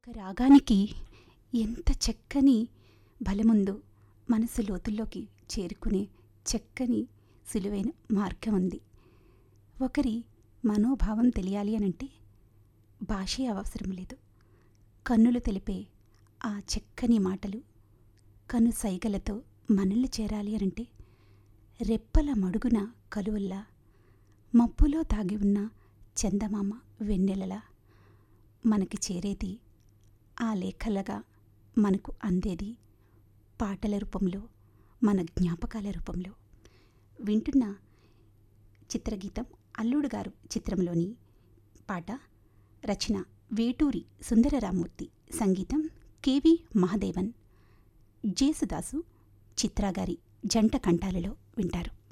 ఒక రాగానికి ఎంత చక్కని బలముందో మనసు లోతుల్లోకి చేరుకునే చక్కని సులువైన మార్గం ఉంది ఒకరి మనోభావం తెలియాలి అనంటే భాషే అవసరం లేదు కన్నులు తెలిపే ఆ చక్కని మాటలు కను సైగలతో మనల్ని చేరాలి అనంటే రెప్పల మడుగున కలువల్లా మబ్బులో దాగి ఉన్న చందమామ వెన్నెలలా మనకి చేరేది ఆ లేఖలుగా మనకు అందేది పాటల రూపంలో మన జ్ఞాపకాల రూపంలో వింటున్న చిత్రగీతం అల్లుడు గారు చిత్రంలోని పాట రచన వేటూరి సుందరరామూర్తి సంగీతం కెవి మహాదేవన్ జేసుదాసు చిత్రాగారి జంట కంఠాలలో వింటారు